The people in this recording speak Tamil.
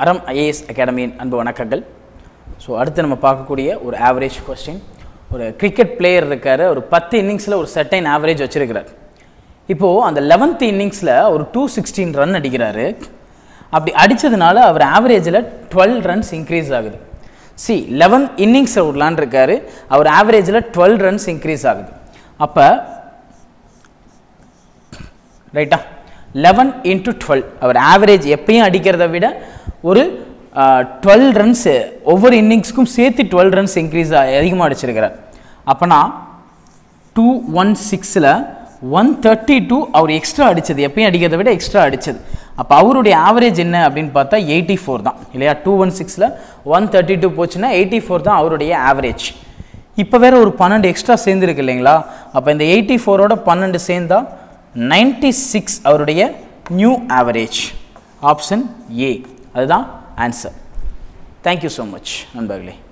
அறம் ஐஏஎஸ் அகாடமியின் அன்பு வணக்கங்கள் ஸோ அடுத்து நம்ம பார்க்கக்கூடிய ஒரு ஆவரேஜ் கொஸ்டின் ஒரு கிரிக்கெட் பிளேயர் இருக்கார் ஒரு பத்து இன்னிங்ஸில் ஒரு செட்டைன் ஆவரேஜ் வச்சிருக்கிறார் இப்போது அந்த லெவன்த் இன்னிங்ஸில் ஒரு டூ சிக்ஸ்டீன் ரன் அடிக்கிறாரு அப்படி அடித்ததுனால அவர் ஆவரேஜில் டுவெல் ரன்ஸ் இன்க்ரீஸ் ஆகுது சி லெவன் இன்னிங்ஸ் விடலான் அவர் ஆவரேஜில் டுவெல் ரன்ஸ் இன்க்ரீஸ் ஆகுது அப்போ ரைட்டா லெவன் இன்ட்டு டுவெல் அவர் ஆவரேஜ் எப்பயும் அடிக்கிறத விட ஒரு டுவெல் ரன்ஸு ஒவ்வொரு இன்னிங்ஸ்க்கும் சேர்த்து டுவெல் ரன்ஸ் இன்க்ரீஸ் அதிகமாக அடிச்சிருக்கிறார் அப்போனா டூ ஒன் சிக்ஸில் ஒன் தேர்ட்டி டூ அவர் எக்ஸ்ட்ரா அடித்தது எப்பயும் அடிக்கிறத விட எக்ஸ்ட்ரா அடித்தது அப்போ அவருடைய ஆவரேஜ் என்ன அப்படின்னு பார்த்தா எயிட்டி ஃபோர் தான் இல்லையா டூ ஒன் சிக்ஸில் ஒன் தேர்ட்டி டூ போச்சுன்னா எயிட்டி ஃபோர் தான் அவருடைய ஆவரேஜ் இப்போ வேற ஒரு பன்னெண்டு எக்ஸ்ட்ரா சேர்ந்துருக்கு இல்லைங்களா அப்போ இந்த எயிட்டி ஃபோரோட பன்னெண்டு சேர்ந்தா நைன்டி சிக்ஸ் அவருடைய நியூ ஆவரேஜ் ஆப்ஷன் ஏ அதுதான் ஆன்சர் தேங்க்யூ ஸோ மச் நண்பர்களே